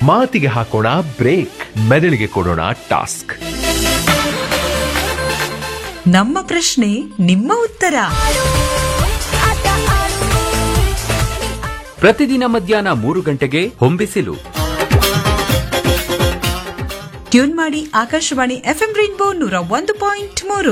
ಮಾತಿಗೆ ಹಾಕೋಣ ಬ್ರೇಕ್ ಮೆದುಳಿಗೆ ಕೊಡೋಣ ಟಾಸ್ಕ್ ನಮ್ಮ ಪ್ರಶ್ನೆ ನಿಮ್ಮ ಉತ್ತರ ಪ್ರತಿದಿನ ಮಧ್ಯಾಹ್ನ ಮೂರು ಗಂಟೆಗೆ ಹೊಂಬಿಸಿಲು ಟ್ಯೂನ್ ಮಾಡಿ ಆಕಾಶವಾಣಿ ಎಫ್ಎಂ ರೈನ್ಬೋ ನೂರ ಒಂದು ಪಾಯಿಂಟ್ ಮೂರು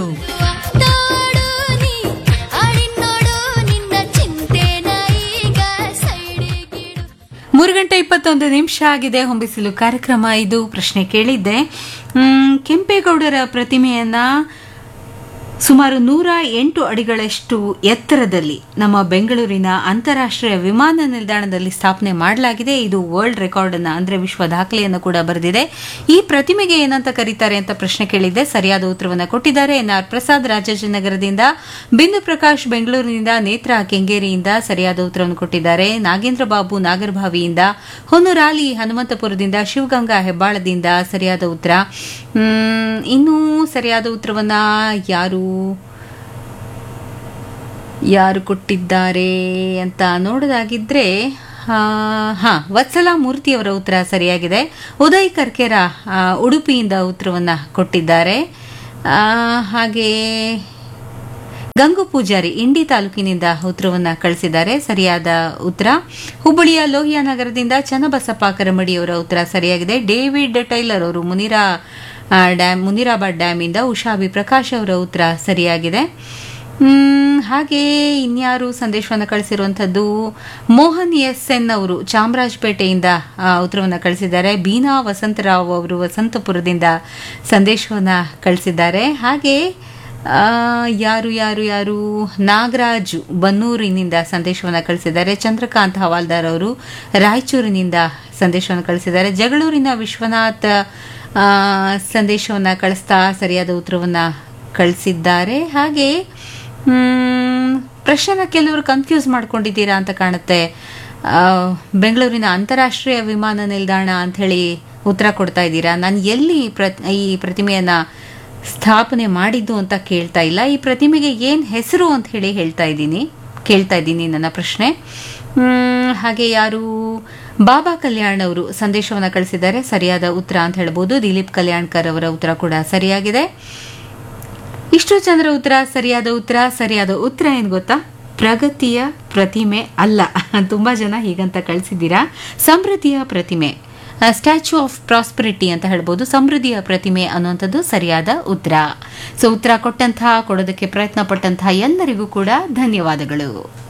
ಮೂರು ಗಂಟೆ ಇಪ್ಪತ್ತೊಂದು ನಿಮಿಷ ಆಗಿದೆ ಹೊಂಬಿಸಿಲು ಕಾರ್ಯಕ್ರಮ ಇದು ಪ್ರಶ್ನೆ ಕೇಳಿದ್ದೆ ಮ್, ಕೆಂಪೇಗೌಡರ ಪ್ರತಿಮೆಯನ್ನ ಸುಮಾರು ನೂರ ಎಂಟು ಅಡಿಗಳಷ್ಟು ಎತ್ತರದಲ್ಲಿ ನಮ್ಮ ಬೆಂಗಳೂರಿನ ಅಂತಾರಾಷ್ಟ್ರೀಯ ವಿಮಾನ ನಿಲ್ದಾಣದಲ್ಲಿ ಸ್ಥಾಪನೆ ಮಾಡಲಾಗಿದೆ ಇದು ವರ್ಲ್ಡ್ ರೆಕಾರ್ಡ್ ಅನ್ನ ಅಂದ್ರೆ ವಿಶ್ವ ದಾಖಲೆಯನ್ನು ಕೂಡ ಬರೆದಿದೆ ಈ ಪ್ರತಿಮೆಗೆ ಏನಂತ ಕರೀತಾರೆ ಅಂತ ಪ್ರಶ್ನೆ ಕೇಳಿದ್ದೆ ಸರಿಯಾದ ಉತ್ತರವನ್ನು ಕೊಟ್ಟಿದ್ದಾರೆ ಎನ್ ಆರ್ ಪ್ರಸಾದ್ ರಾಜಾಜಿನಗರದಿಂದ ಬಿಂದು ಪ್ರಕಾಶ್ ಬೆಂಗಳೂರಿನಿಂದ ನೇತ್ರ ಕೆಂಗೇರಿಯಿಂದ ಸರಿಯಾದ ಉತ್ತರವನ್ನು ಕೊಟ್ಟಿದ್ದಾರೆ ನಾಗೇಂದ್ರ ಬಾಬು ನಾಗರಭಾವಿಯಿಂದ ಹೊನ್ನೂರಾಲಿ ಹನುಮಂತಪುರದಿಂದ ಶಿವಗಂಗಾ ಹೆಬ್ಬಾಳದಿಂದ ಸರಿಯಾದ ಉತ್ತರ ಮ್, ಇನ್ನೂ ಸರಿಯಾದ ಉತ್ತರವನ್ನ ಯಾರು ಯಾರು ಕೊಟ್ಟಿದ್ದಾರೆ ಅಂತ ನೋಡೋದಾಗಿದ್ರೆ ಆ, ಹಾ ವತ್ಸಲ ಮೂರ್ತಿಯವರ ಉತ್ತರ ಸರಿಯಾಗಿದೆ ಉದಯ್ ಕರ್ಕೆರ ಆ, ಉಡುಪಿಯಿಂದ ಉತ್ತರವನ್ನ ಕೊಟ್ಟಿದ್ದಾರೆ ಆ, ಹಾಗೆ ಗಂಗು ಪೂಜಾರಿ ಇಂಡಿ ತಾಲೂಕಿನಿಂದ ಉತ್ತರವನ್ನ ಕಳಿಸಿದ್ದಾರೆ ಸರಿಯಾದ ಉತ್ತರ ಹುಬ್ಬಳ್ಳಿಯ ಲೋಹಿಯಾ ನಗರದಿಂದ ಚನ್ನಬಸಪ್ಪ ಕರಮಡಿಯವರ ಉತ್ತರ ಸರಿಯಾಗಿದೆ ಡೇವಿಡ್ ಟೈಲರ್ ಅವರು ಮುನಿರಾ ಆ, ಡ್ಯಾಮ್ ಮುನಿರಾಬಾದ್ ಡ್ಯಾಮ್ ಇಂದ ಉಷಾ ಬಿ ಪ್ರಕಾಶ್ ಅವರ ಉತ್ತರ ಸರಿಯಾಗಿದೆ ಮ್, ಹಾಗೆ ಇನ್ಯಾರು ಸಂದೇಶವನ್ನು ಕಳಿಸಿರುವಂಥದ್ದು ಮೋಹನ್ ಎಸ್ ಎನ್ ಅವರು ಚಾಮರಾಜಪೇಟೆಯಿಂದ ಆ, ಉತ್ತರವನ್ನು ಕಳಿಸಿದ್ದಾರೆ ಬೀನಾ ವಸಂತರಾವ್ ಅವರು ವಸಂತಪುರದಿಂದ ಸಂದೇಶವನ್ನು ಕಳಿಸಿದ್ದಾರೆ ಹಾಗೆ ಆ, ಯಾರು ಯಾರು ಯಾರು ನಾಗರಾಜು ಬನ್ನೂರಿನಿಂದ ಸಂದೇಶವನ್ನು ಕಳಿಸಿದ್ದಾರೆ ಚಂದ್ರಕಾಂತ್ ಹವಾಲ್ದಾರ್ ಅವರು ರಾಯಚೂರಿನಿಂದ ಸಂದೇಶವನ್ನು ಕಳಿಸಿದ್ದಾರೆ ಜಗಳೂರಿನ ವಿಶ್ವನಾಥ್ ಆ, ಸಂದೇಶವನ್ನು ಕಳಿಸ್ತಾ ಸರಿಯಾದ ಉತ್ತರವನ್ನು ಕಳಿಸಿದ್ದಾರೆ ಹಾಗೆ ಮ್, ಪ್ರಶ್ನೆನ ಕೆಲವರು ಕನ್ಫ್ಯೂಸ್ ಮಾಡ್ಕೊಂಡಿದ್ದೀರಾ ಅಂತ ಕಾಣುತ್ತೆ ಆ, ಬೆಂಗಳೂರಿನ ಅಂತಾರಾಷ್ಟ್ರೀಯ ವಿಮಾನ ನಿಲ್ದಾಣ ಅಂತ ಹೇಳಿ ಉತ್ತರ ಕೊಡ್ತಾ ಇದ್ದೀರಾ ನಾನು ಎಲ್ಲಿ ಪ್ರ- ಈ ಪ್ರತಿಮೆಯನ್ನ ಸ್ಥಾಪನೆ ಮಾಡಿದ್ದು ಅಂತ ಕೇಳ್ತಾ ಇಲ್ಲ ಈ ಪ್ರತಿಮೆಗೆ ಏನು ಹೆಸರು ಅಂತ ಹೇಳಿ ಹೇಳ್ತಾ ಇದ್ದೀನಿ ಕೇಳ್ತಾ ಇದ್ದೀನಿ ನನ್ನ ಪ್ರಶ್ನೆ ಮ್, ಹಾಗೆ ಯಾರು ಬಾಬಾ ಕಲ್ಯಾಣ್ ಅವರು ಸಂದೇಶವನ್ನು ಕಳಿಸಿದ್ದಾರೆ ಸರಿಯಾದ ಉತ್ತರ ಅಂತ ಹೇಳ್ಬೋದು ದಿಲೀಪ್ ಕಲ್ಯಾಣ್ಕರ್ ಅವರ ಉತ್ತರ ಕೂಡ ಸರಿಯಾಗಿದೆ ಇಷ್ಟು ಚಂದ್ರ ಉತ್ತರ ಸರಿಯಾದ ಉತ್ತರ ಸರಿಯಾದ ಉತ್ತರ ಏನು ಗೊತ್ತಾ ಪ್ರಗತಿಯ ಪ್ರತಿಮೆ ಅಲ್ಲ ತುಂಬಾ ಜನ ಹೀಗಂತ ಕಳಿಸಿದ್ದೀರಾ ಸಮೃದ್ಧಿಯ ಪ್ರತಿಮೆ ಸ್ಟ್ಯಾಚ್ಯೂ ಆಫ್ ಪ್ರಾಸ್ಪರಿಟಿ ಅಂತ ಹೇಳ್ಬೋದು ಸಮೃದ್ಧಿಯ ಪ್ರತಿಮೆ ಅನ್ನುವಂಥದ್ದು ಸರಿಯಾದ ಉತ್ತರ ಸೊ ಉತ್ತರ ಕೊಟ್ಟಂತಹ ಕೊಡೋದಕ್ಕೆ ಪ್ರಯತ್ನ ಪಟ್ಟಂತಹ ಎಲ್ಲರಿಗೂ ಕೂಡ ಧನ್ಯವಾದಗಳು